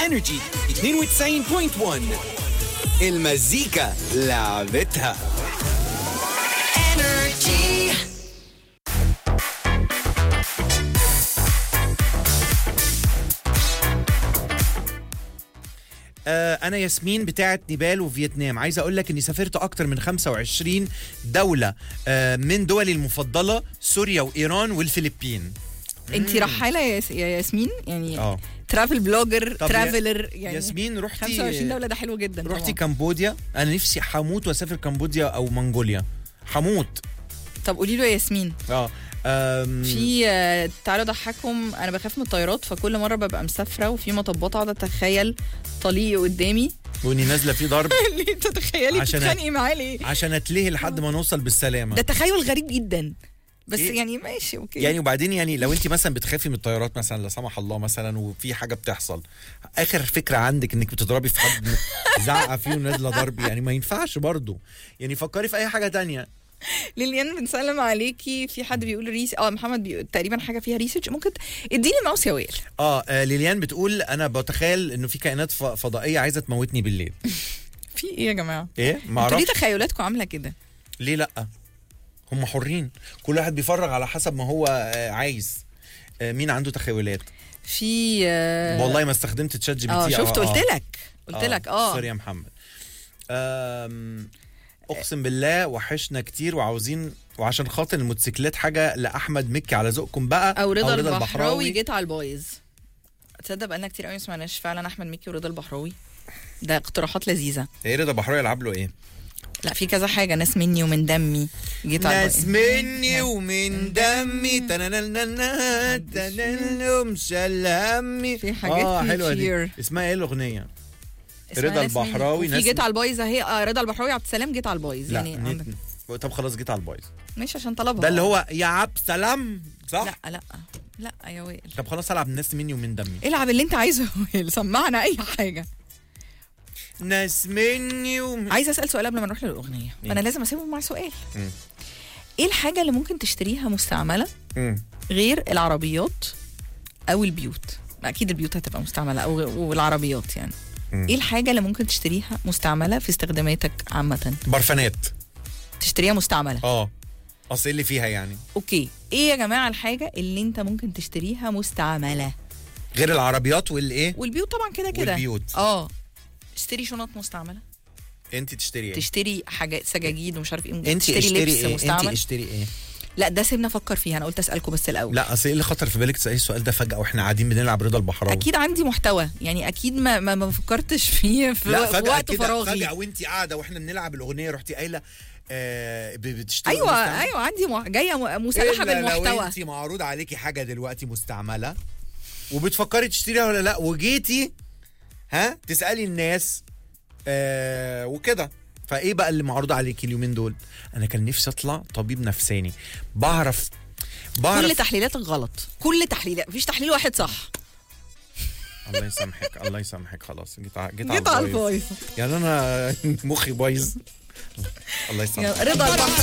انرجي 92.1 المزيكا لعبتها آه انا ياسمين بتاعت نيبال وفيتنام عايز اقول لك اني سافرت اكتر من 25 دوله آه من دولي المفضله سوريا وايران والفلبين انت رحاله يا ياس- يا ياسمين يعني اه ترافل بلوجر طب يا- ترافلر يعني ياسمين رحتي 25 دوله ده حلو جدا رحتي طبعاً. كمبوديا انا نفسي حموت واسافر كمبوديا او منغوليا حموت طب قولي له يا ياسمين اه آم، في آه، تعالوا اضحككم انا بخاف من الطيارات فكل مره ببقى مسافره وفي مطبات اقعد اتخيل طليقي قدامي واني نازله في ضرب ليه تتخيلي عشان- بتتخانقي معاه ليه عشان اتلهي لحد ما نوصل بالسلامه ده تخيل غريب جدا بس إيه؟ يعني ماشي اوكي يعني وبعدين يعني لو انت مثلا بتخافي من الطيارات مثلا لا سمح الله مثلا وفي حاجه بتحصل اخر فكره عندك انك بتضربي في حد زعقه فيه ونازله ضرب يعني ما ينفعش برضه يعني فكري في اي حاجه تانية ليليان بنسلم عليكي في حد بيقول ريس اه محمد بيقول تقريبا حاجه فيها ريسيرش ممكن ت- اديني الماوس يا وائل اه آه، ليليان بتقول انا بتخيل انه في كائنات ف- فضائيه عايزه تموتني بالليل في ايه يا جماعه ايه ما انتوا ليه اعرفش تخيلاتكم عامله كده ليه لا هم حرين كل واحد بيفرغ على حسب ما هو آه، عايز آه، مين عنده تخيلات في آه، والله ما استخدمت تشات جي بي اه تي شفت آه، قلت آه. لك قلت لك اه سوري يا محمد أم اقسم بالله وحشنا كتير وعاوزين وعشان خاطر الموتوسيكلات حاجه لاحمد مكي على ذوقكم بقى او رضا البحراوي جيت على البايظ تصدق بقالنا كتير قوي ما سمعناش فعلا احمد مكي ورضا البحراوي ده اقتراحات لذيذه ايه رضا البحراوي يلعب له ايه لا في كذا حاجه ناس مني ومن دمي جيت على ناس البايظ. مني ومن دمي تنانانا تنانلهم شل همي في حاجات اه حلوه دي كتير. اسمها ايه الاغنيه اسمها رضا ناس مني. البحراوي وفي ناس جيت على البايظ اهي آه، رضا البحراوي عبد السلام جيت على البايظ لا يعني عندك نت... طب خلاص جيت على البايظ ماشي عشان طلبها ده اللي هو يا عبد سلام صح لا لا لا يا وائل طب خلاص العب ناس مني ومن دمي العب اللي انت عايزه يا وائل سمعنا اي حاجه ناس مني ومن عايزه اسال سؤال قبل ما نروح للاغنيه إيه؟ فانا لازم اسيبهم مع سؤال مم. ايه الحاجه اللي ممكن تشتريها مستعمله مم. غير العربيات او البيوت اكيد البيوت هتبقى مستعمله او والعربيات يعني مم. ايه الحاجه اللي ممكن تشتريها مستعمله في استخداماتك عامه برفانات تشتريها مستعمله اه اصل إيه اللي فيها يعني اوكي ايه يا جماعه الحاجه اللي انت ممكن تشتريها مستعمله غير العربيات والايه والبيوت طبعا كده كده والبيوت. اه تشتري شنط مستعمله انت تشتري ايه تشتري حاجات سجاجيد ومش عارف ايه انت تشتري اشتري لبس ايه انت مستعمل اشتري ايه لا ده سيبنا افكر فيها انا قلت اسالكم بس الاول لا اصل ايه اللي خطر في بالك تسالي السؤال ده فجاه واحنا قاعدين بنلعب رضا البحراوي اكيد عندي محتوى يعني اكيد ما ما, ما فكرتش فيه في, لا في فجاه وقت كده فراغي فجاه وانت قاعده واحنا بنلعب الاغنيه رحتي قايله آه ب- بتشتري ايوه مستعمل؟ ايوه عندي مح... جايه م- مسلحه إلا لو بالمحتوى انت معروض عليكي حاجه دلوقتي مستعمله وبتفكري تشتريها ولا لا وجيتي ها تسالي الناس آه وكده فايه بقى اللي معروض عليكي اليومين دول انا كان نفسي اطلع طبيب نفساني بعرف بعرف كل تحليلاتك غلط كل تحليلات مفيش تحليل واحد صح الله يسامحك الله يسامحك خلاص جيت ع- جيت, جيت على البايظ. البايظ يعني انا مخي بايظ الله يسامحك رضا البحر